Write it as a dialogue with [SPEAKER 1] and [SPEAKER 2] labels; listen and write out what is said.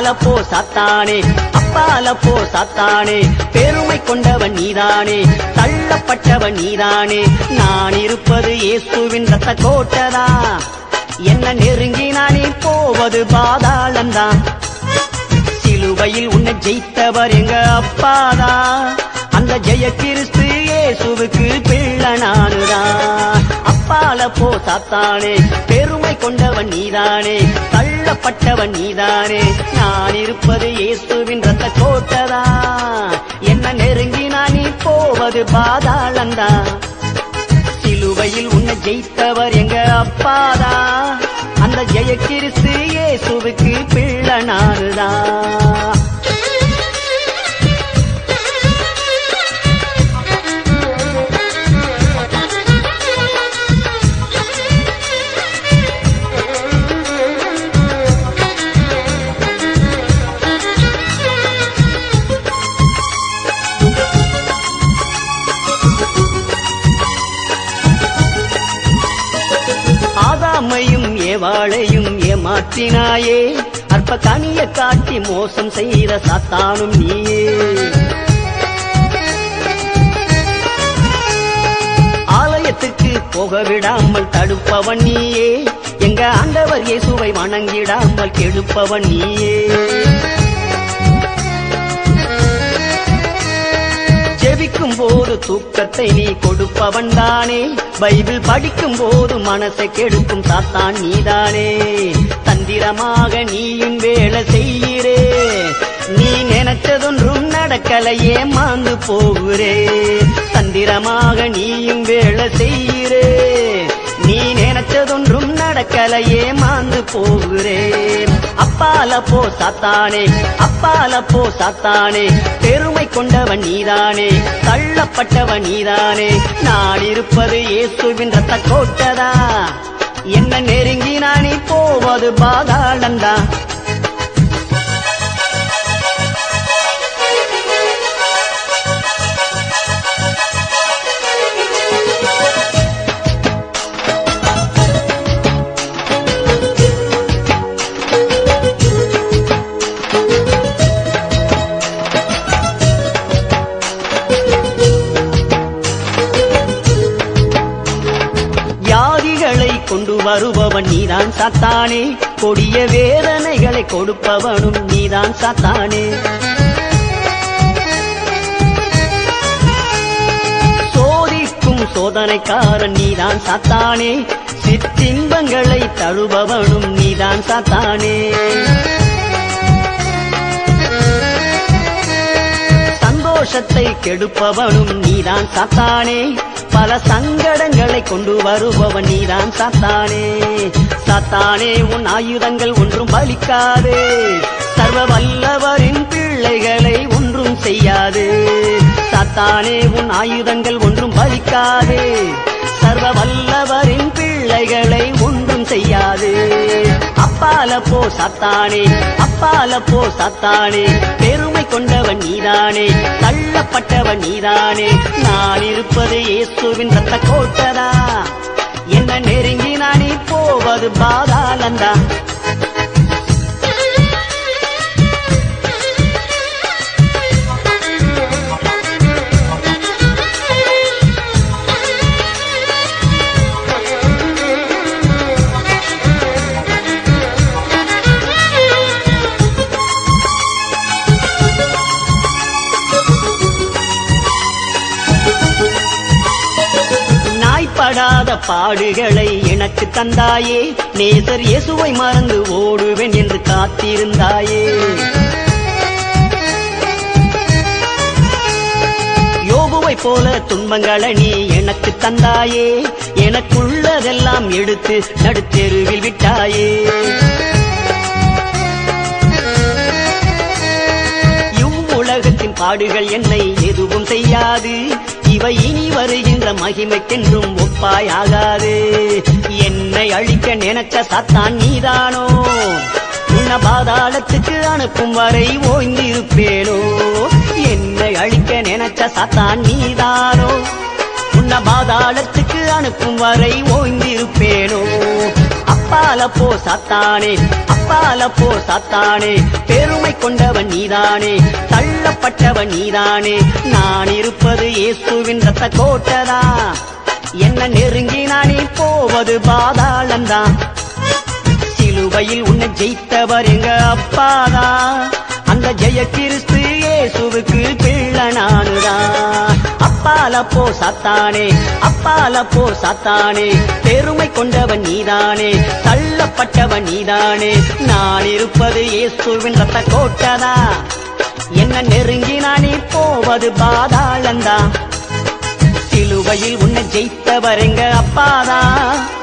[SPEAKER 1] அப்பால போ சாத்தானே அப்பால போ சாத்தானே பெருமை கொண்டவன் நீதானே தள்ளப்பட்டவன் நீதானே நான் இருப்பது இயேசுவின் ரத்த கோட்டதா என்ன நெருங்கி நானே போவது பாதாளந்தான் சிலுவையில் உன்னை ஜெயித்தவர் எங்க அப்பாதா அந்த ஜெய கிறிஸ்து இயேசுவுக்கு பிள்ளை நானுதான் அப்பால போ சாத்தானே பெருமை கொண்டவன் நீதானே தள்ளப்பட்டவன் நீதானே நான் இருப்பது இயேசுவின் ரத்த கோட்டதா என்ன நெருங்கி நானே போவது பாதாளந்தான் சிலுவையில் உன்னை ஜெயித்தவர் எங்க அப்பாதா அந்த ஜெய கிறிஸ்து இயேசுவுக்கு பிள்ளை நானுதான் ஆதாமையும் ஏவாளையும் ஏமாற்றினாயே அற்ப கனிய காட்டி மோசம் செய்த சாத்தானும் நீயே ஆலயத்துக்கு போக விடாமல் தடுப்பவன் நீயே எங்க ஆண்டவர் இயேசுவை வணங்கிடாமல் கெடுப்பவன் நீயே ஜெபிக்கும் போது தூக்கத்தை நீ கொடுப்பவன் தானே பைபிள் படிக்கும் போது மனசை கெடுக்கும் சாத்தான் நீதானே தந்திரமாக நீயும் வேலை செய்கிறே நீ நினைச்சதொன்றும் நடக்கலையே மாந்து போகிறே தந்திரமாக நீயும் வேலை செய்கிறே நீ நினைச்சதொன்றும் நடக்கலையே மாந்து போகிறேன் அப்பால போ சாத்தானே அப்பால போ சாத்தானே பெருமை கொண்டவன் நீதானே தள்ளப்பட்டவன் நீதானே நான் இருப்பது இயேசுவின் ரத்த கோட்டதா என்ன நெருங்கி நானே போவது பாதாளந்தா வியாதிகளை கொண்டு வருபவன் நீதான் சாத்தானே கொடிய வேதனைகளை கொடுப்பவனும் நீதான் சாத்தானே சோதிக்கும் சோதனைக்காரன் நீதான் சாத்தானே சிற்றின்பங்களை தழுபவனும் நீதான் சாத்தானே சந்தோஷத்தை கெடுப்பவனும் நீதான் சாத்தானே பல சங்கடங்களை கொண்டு வருபவன் நீதான் சாத்தானே சாத்தானே உன் ஆயுதங்கள் ஒன்றும் பலிக்காது சர்வ வல்லவரின் பிள்ளைகளை ஒன்றும் செய்யாது சாத்தானே உன் ஆயுதங்கள் ஒன்றும் பலிக்காது சர்வ வல்லவரின் பிள்ளைகளை ஒன்றும் செய்யாது அப்பால போ சாத்தானே அப்பால போ சாத்தானே பெருமை கொண்டவன் நீதானே தள்ளப்பட்டவன் நீதானே நான் இருப்பது இயேசுவின் ரத்த கோட்டதா என்ன நெருங்கி நானே போவது பாதாளந்தா நாய்ப்படாத பாடுகளை எனக்கு தந்தாயே நேசர் இயேசுவை மறந்து ஓடுவேன் என்று காத்திருந்தாயே யோபுவை போல துன்பங்களை நீ எனக்கு தந்தாயே எனக்குள்ளதெல்லாம் எடுத்து நடுத்தெருவில் விட்டாயே இவ்வுலகத்தின் பாடுகள் என்னை எதுவும் செய்யாது இவை இனி வருகின்ற மகிமைக்கென்றும் ஒப்பாயாகாது என்னை அழிக்க நினைச்ச சாத்தான் நீதானோ உன்ன பாதாளத்துக்கு அனுப்பும் வரை ஓய்ந்திருப்பேனோ என்னை அழிக்க நினைச்ச சாத்தான் நீதானோ உன்ன பாதாளத்துக்கு அனுப்பும் வரை ஓய்ந்திருப்பேனோ அப்பா அப்பால போ சாத்தானே அப்பால போ சாத்தானே பெருமை கொண்டவன் நீதானே தள்ளப்பட்டவன் நீதானே நான் இருப்பது இயேசுவின் ரத்த கோட்டதா என்ன நெருங்கி நானே போவது பாதாளந்தான் சிலுவையில் உன்னை ஜெயித்தவர் எங்க அப்பாதா அந்த ஜெய கிறிஸ்து இயேசுவுக்கு பிள்ளை நானுதான் அப்பால போ சாத்தானே அப்பால போ சாத்தானே பெருமை கொண்டவன் நீதானே தள்ளப்பட்டவன் நீதானே நான் இருப்பது இயேசுவின் ரத்த கோட்டதா என்ன நெருங்கி நானே போவது பாதாளந்தா சிலுவையில் உன்னை ஜெயித்தவர் எங்க அப்பாதான்